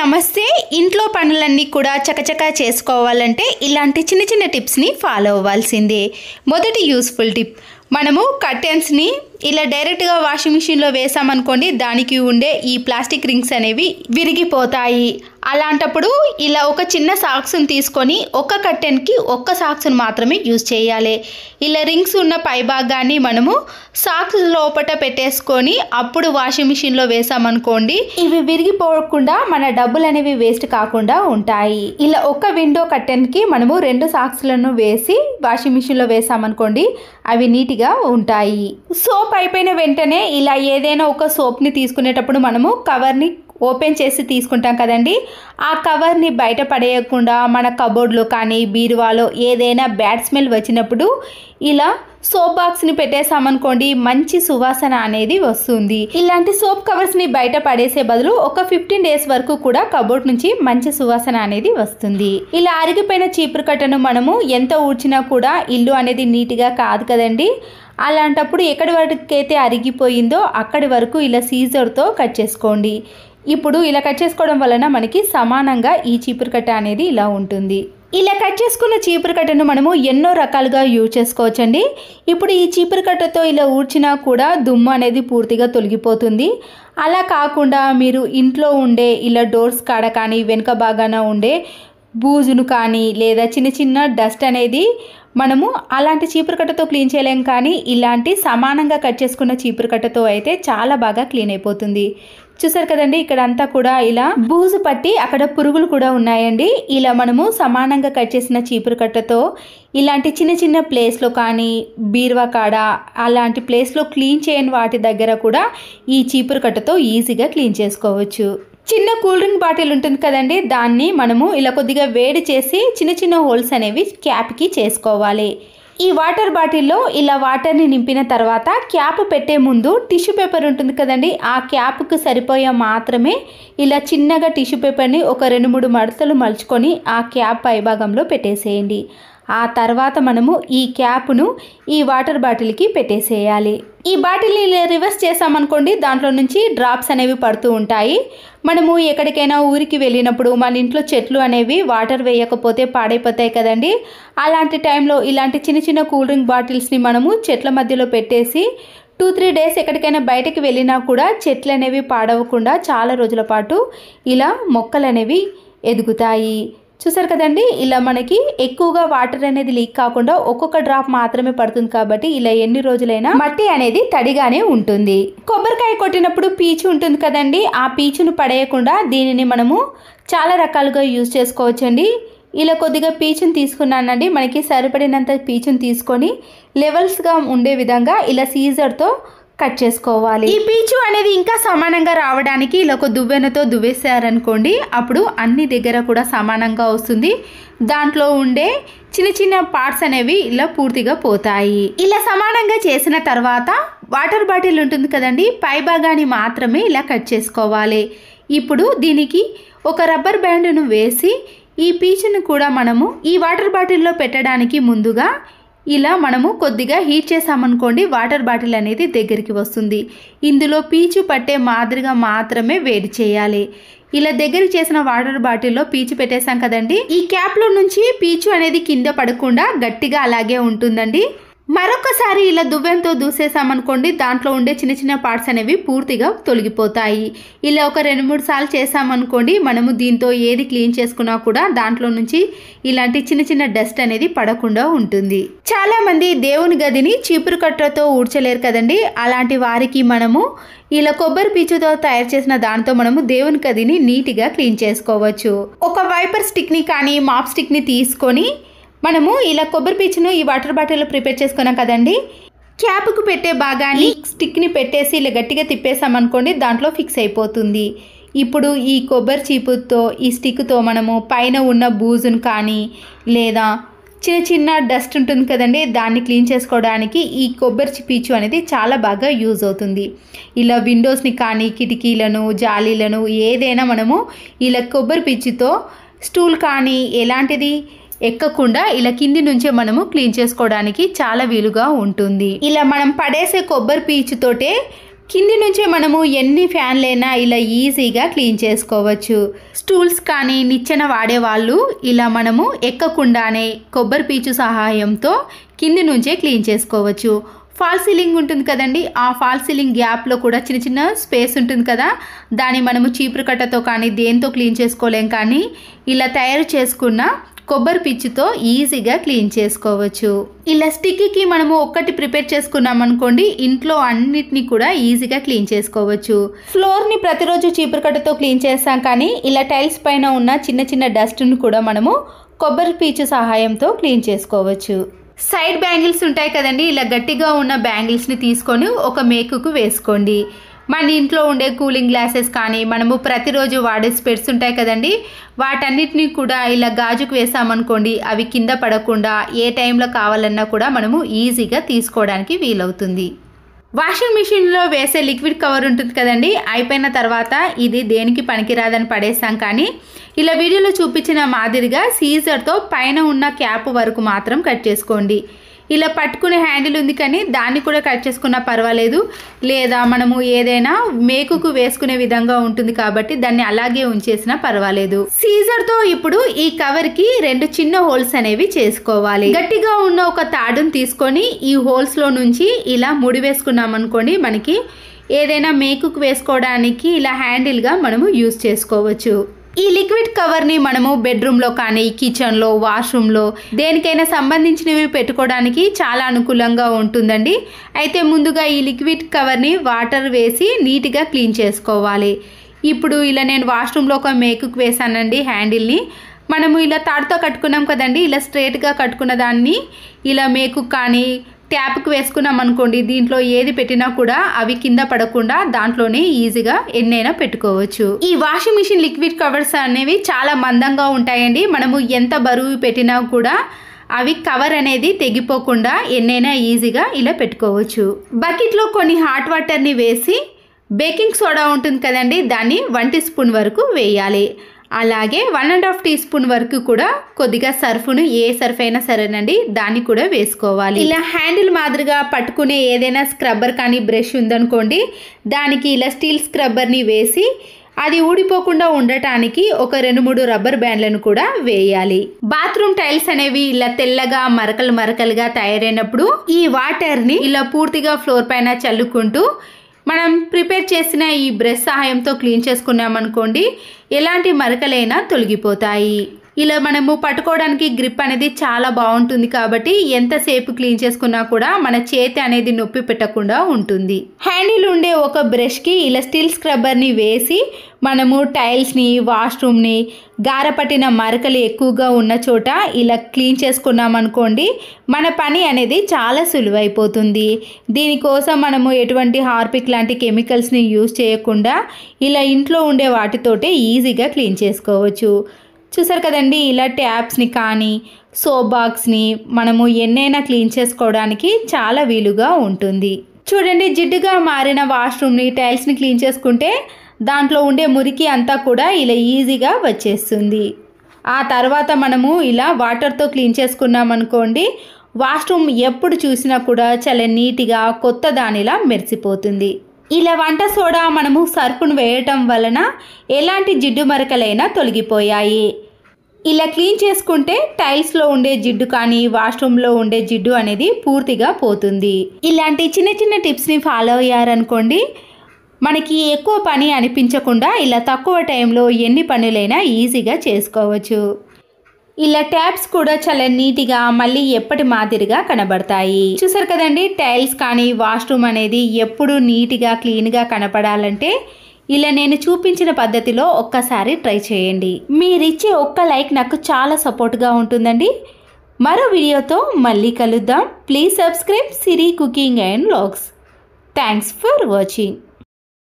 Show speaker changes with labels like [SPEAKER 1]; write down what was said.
[SPEAKER 1] నమస్తే ఇంట్లో పనులన్నీ కూడా చకచకా చేసుకోవాలంటే ఇలాంటి చిన్న చిన్న టిప్స్ని ఫాలో అవ్వాల్సిందే మొదటి యూస్ఫుల్ టిప్ మనము కర్టెన్స్ని ఇలా డైరెక్ట్గా వాషింగ్ మిషన్లో వేసామనుకోండి దానికి ఉండే ఈ ప్లాస్టిక్ రింగ్స్ అనేవి విరిగిపోతాయి అలాంటప్పుడు ఇలా ఒక చిన్న సాక్స్ని తీసుకొని ఒక కర్టెన్కి ఒక్క సాక్స్ని మాత్రమే యూజ్ చేయాలి ఇలా రింగ్స్ ఉన్న పై భాగాన్ని మనము సాక్స్ లోపట పెట్టేసుకొని అప్పుడు వాషింగ్ మిషన్లో వేసామనుకోండి ఇవి విరిగిపోకుండా మన డబ్బులు అనేవి వేస్ట్ కాకుండా ఉంటాయి ఇలా ఒక విండో కర్టెన్కి మనము రెండు సాక్స్లను వేసి వాషింగ్ మిషన్లో వేసామనుకోండి అవి నీట్గా ఉంటాయి సోప్ అయిపోయిన వెంటనే ఇలా ఏదైనా ఒక సోప్ని తీసుకునేటప్పుడు మనము కవర్ని ఓపెన్ చేసి తీసుకుంటాం కదండి ఆ కవర్ని బయట పడేయకుండా మన కబోర్డ్లో కానీ బీరువాలో ఏదైనా బ్యాడ్ స్మెల్ వచ్చినప్పుడు ఇలా సోప్ బాక్స్ని పెట్టేసామనుకోండి మంచి సువాసన అనేది వస్తుంది ఇలాంటి సోప్ కవర్స్ని బయట పడేసే బదులు ఒక ఫిఫ్టీన్ డేస్ వరకు కూడా కబోర్డ్ నుంచి మంచి సువాసన అనేది వస్తుంది ఇలా అరిగిపోయిన చీపురు కట్టను మనము ఎంత ఊడ్చినా కూడా ఇల్లు అనేది నీట్గా కాదు కదండి అలాంటప్పుడు ఎక్కడి వరకైతే అరిగిపోయిందో అక్కడి వరకు ఇలా సీజర్తో కట్ చేసుకోండి ఇప్పుడు ఇలా కట్ చేసుకోవడం వలన మనకి సమానంగా ఈ చీపురు కట్ట అనేది ఇలా ఉంటుంది ఇలా కట్ చేసుకున్న చీపురు కట్టను మనము ఎన్నో రకాలుగా యూజ్ చేసుకోవచ్చండి ఇప్పుడు ఈ చీపురు కట్టతో ఇలా ఊడ్చినా కూడా దుమ్ము అనేది పూర్తిగా తొలగిపోతుంది అలా కాకుండా మీరు ఇంట్లో ఉండే ఇలా డోర్స్ కాడ కానీ వెనుక భాగాన ఉండే బూజును కానీ లేదా చిన్న చిన్న డస్ట్ అనేది మనము అలాంటి చీపురు కట్టతో క్లీన్ చేయలేం కానీ ఇలాంటి సమానంగా కట్ చేసుకున్న చీపురు కట్టతో అయితే చాలా బాగా క్లీన్ అయిపోతుంది చూసారు కదండి ఇక్కడ అంతా కూడా ఇలా బూజు పట్టి అక్కడ పురుగులు కూడా ఉన్నాయండి ఇలా మనము సమానంగా కట్ చేసిన చీపురు కట్టతో ఇలాంటి చిన్న చిన్న ప్లేస్లో కానీ బీరువా కాడ అలాంటి ప్లేస్లో క్లీన్ చేయని వాటి దగ్గర కూడా ఈ చీపురు కట్టతో ఈజీగా క్లీన్ చేసుకోవచ్చు చిన్న కూల్ డ్రింక్ బాటిల్ ఉంటుంది కదండి దాన్ని మనము ఇలా కొద్దిగా వేడి చేసి చిన్న చిన్న హోల్స్ అనేవి క్యాప్కి చేసుకోవాలి ఈ వాటర్ బాటిల్లో ఇలా వాటర్ని నింపిన తర్వాత క్యాప్ పెట్టే ముందు టిష్యూ పేపర్ ఉంటుంది కదండి ఆ క్యాప్కు సరిపోయే మాత్రమే ఇలా చిన్నగా టిష్యూ పేపర్ని ఒక రెండు మూడు మడతలు మలుచుకొని ఆ క్యాప్ పైభాగంలో పెట్టేసేయండి ఆ తర్వాత మనము ఈ క్యాప్ను ఈ వాటర్ బాటిల్కి పెట్టేసేయాలి ఈ బాటిల్ని ఇలా రివర్స్ చేసామనుకోండి దాంట్లో నుంచి డ్రాప్స్ అనేవి పడుతూ ఉంటాయి మనము ఎక్కడికైనా ఊరికి వెళ్ళినప్పుడు మన ఇంట్లో చెట్లు అనేవి వాటర్ వేయకపోతే పాడైపోతాయి కదండి అలాంటి టైంలో ఇలాంటి చిన్న చిన్న కూల్ డ్రింక్ బాటిల్స్ని మనము చెట్ల మధ్యలో పెట్టేసి టూ త్రీ డేస్ ఎక్కడికైనా బయటకు వెళ్ళినా కూడా చెట్లు అనేవి పాడవకుండా చాలా రోజుల పాటు ఇలా మొక్కలు అనేవి ఎదుగుతాయి చూసారు కదండి ఇలా మనకి ఎక్కువగా వాటర్ అనేది లీక్ కాకుండా ఒక్కొక్క డ్రాప్ మాత్రమే పడుతుంది కాబట్టి ఇలా ఎన్ని రోజులైనా మట్టి అనేది తడిగానే ఉంటుంది కొబ్బరికాయ కొట్టినప్పుడు పీచు ఉంటుంది కదండి ఆ పీచును పడేయకుండా దీనిని మనము చాలా రకాలుగా యూజ్ చేసుకోవచ్చండి ఇలా కొద్దిగా పీచుని తీసుకున్నానండి మనకి సరిపడినంత పీచుని తీసుకొని లెవెల్స్గా ఉండే విధంగా ఇలా సీజర్తో కట్ చేసుకోవాలి ఈ పీచు అనేది ఇంకా సమానంగా రావడానికి ఇలా ఒక దువ్వెనతో దువ్వేసారనుకోండి అప్పుడు అన్ని దగ్గర కూడా సమానంగా వస్తుంది దాంట్లో ఉండే చిన్న చిన్న పార్ట్స్ అనేవి ఇలా పూర్తిగా పోతాయి ఇలా సమానంగా చేసిన తర్వాత వాటర్ బాటిల్ ఉంటుంది కదండి పై భాగాన్ని మాత్రమే ఇలా కట్ చేసుకోవాలి ఇప్పుడు దీనికి ఒక రబ్బర్ బ్యాండ్ను వేసి ఈ పీచును కూడా మనము ఈ వాటర్ బాటిల్లో పెట్టడానికి ముందుగా ఇలా మనము కొద్దిగా హీట్ చేసామనుకోండి వాటర్ బాటిల్ అనేది దగ్గరికి వస్తుంది ఇందులో పీచు పట్టే మాదిరిగా మాత్రమే వేడి చేయాలి ఇలా దగ్గర చేసిన వాటర్ బాటిల్లో పీచు పెట్టేశాం కదండి ఈ క్యాప్లో నుంచి పీచు అనేది కింద పడకుండా గట్టిగా అలాగే ఉంటుందండి మరొకసారి ఇలా దువ్వెంతో దూసేసామనుకోండి దాంట్లో ఉండే చిన్న చిన్న పార్ట్స్ అనేవి పూర్తిగా తొలగిపోతాయి ఇలా ఒక రెండు మూడు సార్లు చేసామనుకోండి మనము దీంతో ఏది క్లీన్ చేసుకున్నా కూడా దాంట్లో నుంచి ఇలాంటి చిన్న చిన్న డస్ట్ అనేది పడకుండా ఉంటుంది చాలా మంది దేవుని గదిని చీపురు కట్టతో ఊడ్చలేరు కదండి అలాంటి వారికి మనము ఇలా కొబ్బరి పీచుతో తయారు చేసిన దాంతో మనము దేవుని గదిని నీట్గా క్లీన్ చేసుకోవచ్చు ఒక వైపర్ స్టిక్ని కానీ మాప్ స్టిక్ని తీసుకొని మనము ఇలా కొబ్బరి పీచును ఈ వాటర్ బాటిల్లో ప్రిపేర్ చేసుకున్నాం కదండి క్యాప్కు పెట్టే భాగాన్ని స్టిక్ని పెట్టేసి ఇలా గట్టిగా తిప్పేసామనుకోండి దాంట్లో ఫిక్స్ అయిపోతుంది ఇప్పుడు ఈ కొబ్బరి చీపుతో ఈ స్టిక్తో మనము పైన ఉన్న బూజును కానీ లేదా చిన్న చిన్న డస్ట్ ఉంటుంది కదండి దాన్ని క్లీన్ చేసుకోవడానికి ఈ కొబ్బరి పీచు అనేది చాలా బాగా యూజ్ అవుతుంది ఇలా విండోస్ని కానీ కిటికీలను జాలీలను ఏదైనా మనము ఇలా కొబ్బరి పీచుతో స్టూల్ కానీ ఎలాంటిది ఎక్కకుండా ఇలా కింది నుంచే మనము క్లీన్ చేసుకోవడానికి చాలా వీలుగా ఉంటుంది ఇలా మనం పడేసే కొబ్బరి పీచుతోటే కింది నుంచే మనము ఎన్ని ఫ్యాన్లైనా ఇలా ఈజీగా క్లీన్ చేసుకోవచ్చు స్టూల్స్ కానీ నిచ్చెన వాడేవాళ్ళు ఇలా మనము ఎక్కకుండానే కొబ్బరి పీచు సహాయంతో కింది నుంచే క్లీన్ చేసుకోవచ్చు ఫాల్ సీలింగ్ ఉంటుంది కదండి ఆ ఫాల్ సీలింగ్ గ్యాప్లో కూడా చిన్న చిన్న స్పేస్ ఉంటుంది కదా దాన్ని మనము చీపురు కట్టతో కానీ దేంతో క్లీన్ చేసుకోలేం కానీ ఇలా తయారు చేసుకున్న కొబ్బరి పిచ్చుతో ఈజీగా క్లీన్ చేసుకోవచ్చు ఇలా స్టిక్కి మనము ఒక్కటి ప్రిపేర్ చేసుకున్నాం అనుకోండి ఇంట్లో అన్నిటినీ కూడా ఈజీగా క్లీన్ చేసుకోవచ్చు ఫ్లోర్ని ప్రతిరోజు చీపురు కట్టతో క్లీన్ చేస్తాం కానీ ఇలా టైల్స్ పైన ఉన్న చిన్న చిన్న డస్ట్ని కూడా మనము కొబ్బరి పీచు సహాయంతో క్లీన్ చేసుకోవచ్చు సైడ్ బ్యాంగిల్స్ ఉంటాయి కదండి ఇలా గట్టిగా ఉన్న బ్యాంగిల్స్ని తీసుకొని ఒక మేకుకు వేసుకోండి మన ఇంట్లో ఉండే కూలింగ్ గ్లాసెస్ కానీ మనము ప్రతిరోజు వాడే స్పెట్స్ ఉంటాయి కదండి వాటన్నిటిని కూడా ఇలా గాజుకు వేసామనుకోండి అవి కింద పడకుండా ఏ టైంలో కావాలన్నా కూడా మనము ఈజీగా తీసుకోవడానికి వీలవుతుంది వాషింగ్ మిషన్లో వేసే లిక్విడ్ కవర్ ఉంటుంది కదండి అయిపోయిన తర్వాత ఇది దేనికి పనికిరాదని పడేస్తాం కానీ ఇలా వీడియోలో చూపించిన మాదిరిగా సీజర్తో పైన ఉన్న క్యాప్ వరకు మాత్రం కట్ చేసుకోండి ఇలా పట్టుకునే హ్యాండిల్ ఉంది కానీ దాన్ని కూడా కట్ చేసుకున్నా పర్వాలేదు లేదా మనము ఏదైనా మేకుకు వేసుకునే విధంగా ఉంటుంది కాబట్టి దాన్ని అలాగే ఉంచేసినా పర్వాలేదు సీజర్తో ఇప్పుడు ఈ కవర్కి రెండు చిన్న హోల్స్ అనేవి చేసుకోవాలి గట్టిగా ఉన్న ఒక తాడును తీసుకొని ఈ హోల్స్లో నుంచి ఇలా ముడి వేసుకున్నాం అనుకోండి మనకి ఏదైనా మేకుకు వేసుకోవడానికి ఇలా హ్యాండిల్గా మనము యూస్ చేసుకోవచ్చు ఈ లిక్విడ్ కవర్ని మనము బెడ్రూమ్లో కానీ కిచెన్లో వాష్రూమ్లో దేనికైనా సంబంధించినవి పెట్టుకోవడానికి చాలా అనుకూలంగా ఉంటుందండి అయితే ముందుగా ఈ లిక్విడ్ కవర్ని వాటర్ వేసి నీట్గా క్లీన్ చేసుకోవాలి ఇప్పుడు ఇలా నేను వాష్రూమ్లో ఒక మేకుకు వేసానండి హ్యాండిల్ని మనము ఇలా తాడుతో కట్టుకున్నాం కదండి ఇలా స్ట్రేట్గా కట్టుకున్న దాన్ని ఇలా మేకు కానీ ట్యాప్కి వేసుకున్నాం అనుకోండి దీంట్లో ఏది పెట్టినా కూడా అవి కింద పడకుండా దాంట్లోనే ఈజీగా ఎన్నైనా పెట్టుకోవచ్చు ఈ వాషింగ్ మిషన్ లిక్విడ్ కవర్స్ అనేవి చాలా మందంగా ఉంటాయండి మనము ఎంత బరువు పెట్టినా కూడా అవి కవర్ అనేది తెగిపోకుండా ఎన్నైనా ఈజీగా ఇలా పెట్టుకోవచ్చు బకెట్లో కొన్ని హాట్ వాటర్ని వేసి బేకింగ్ సోడా ఉంటుంది కదండి దాన్ని వన్ టీ స్పూన్ వరకు వేయాలి అలాగే one and half teaspoon వరకు కూడా కొద్దిగా సర్ఫ్ను ఏ సర్ఫ్ అయినా సరేనండి దాన్ని కూడా వేసుకోవాలి ఇలా హ్యాండిల్ మాదిరిగా పట్టుకునే ఏదైనా స్క్రబ్బర్ కానీ బ్రష్ ఉందనుకోండి దానికి ఇలా స్టీల్ స్క్రబ్బర్ని వేసి అది ఊడిపోకుండా ఉండటానికి ఒక రెండు మూడు రబ్బర్ బ్యాండ్లను కూడా వేయాలి బాత్రూమ్ టైల్స్ అనేవి ఇలా తెల్లగా మరకలు మరకలుగా తయారైనప్పుడు ఈ వాటర్ని ఇలా పూర్తిగా ఫ్లోర్ పైన చల్లుకుంటూ మనం ప్రిపేర్ చేసిన ఈ బ్రష్ సహాయంతో క్లీన్ చేసుకున్నాం అనుకోండి ఎలాంటి మరకలైనా తొలగిపోతాయి ఇలా మనము పట్టుకోవడానికి గ్రిప్ అనేది చాలా బాగుంటుంది కాబట్టి ఎంతసేపు క్లీన్ చేసుకున్నా కూడా మన చేతి అనేది నొప్పి పెట్టకుండా ఉంటుంది హ్యాండిల్ ఉండే ఒక బ్రష్కి ఇలా స్టీల్ స్క్రబ్బర్ని వేసి మనము టైల్స్ని వాష్రూమ్ని గారపట్టిన మరకలు ఎక్కువగా ఉన్న చోట ఇలా క్లీన్ చేసుకున్నాం అనుకోండి మన పని అనేది చాలా సులువైపోతుంది దీనికోసం మనము ఎటువంటి హార్పిక్ లాంటి కెమికల్స్ని యూజ్ చేయకుండా ఇలా ఇంట్లో ఉండే వాటితోటే ఈజీగా క్లీన్ చేసుకోవచ్చు చూసారు కదండి ఇలా ట్యాప్స్ని కానీ సోప్ బాక్స్ని మనము ఎన్నైనా క్లీన్ చేసుకోవడానికి చాలా వీలుగా ఉంటుంది చూడండి జిడ్డుగా మారిన వాష్రూమ్ని టైల్స్ని క్లీన్ చేసుకుంటే దాంట్లో ఉండే మురికి అంతా కూడా ఇలా ఈజీగా వచ్చేస్తుంది ఆ తర్వాత మనము ఇలా వాటర్తో క్లీన్ చేసుకున్నాం అనుకోండి వాష్రూమ్ ఎప్పుడు చూసినా కూడా చాలా నీట్గా కొత్త దానిలా మెరిసిపోతుంది ఇలా వంట సోడా మనము సర్పును వేయటం వలన ఎలాంటి జిడ్డు మరకలైనా తొలగిపోయాయి ఇలా క్లీన్ చేసుకుంటే టైల్స్లో ఉండే జిడ్డు కానీ వాష్రూమ్లో ఉండే జిడ్డు అనేది పూర్తిగా పోతుంది ఇలాంటి చిన్న చిన్న టిప్స్ని ఫాలో అయ్యారనుకోండి మనకి ఎక్కువ పని అనిపించకుండా ఇలా తక్కువ టైంలో ఎన్ని పనులైనా ఈజీగా చేసుకోవచ్చు ఇలా ట్యాప్స్ కూడా చాలా నీట్గా మళ్ళీ ఎప్పటి మాదిరిగా కనబడతాయి చూసారు కదండి టైల్స్ కానీ వాష్రూమ్ అనేది ఎప్పుడు నీట్గా క్లీన్గా కనపడాలంటే ఇలా నేను చూపించిన పద్ధతిలో ఒక్కసారి ట్రై చేయండి మీరిచ్చే ఒక్క లైక్ నాకు చాలా సపోర్ట్గా ఉంటుందండి మరో వీడియోతో మళ్ళీ కలుద్దాం please subscribe Siri cooking and vlogs thanks for watching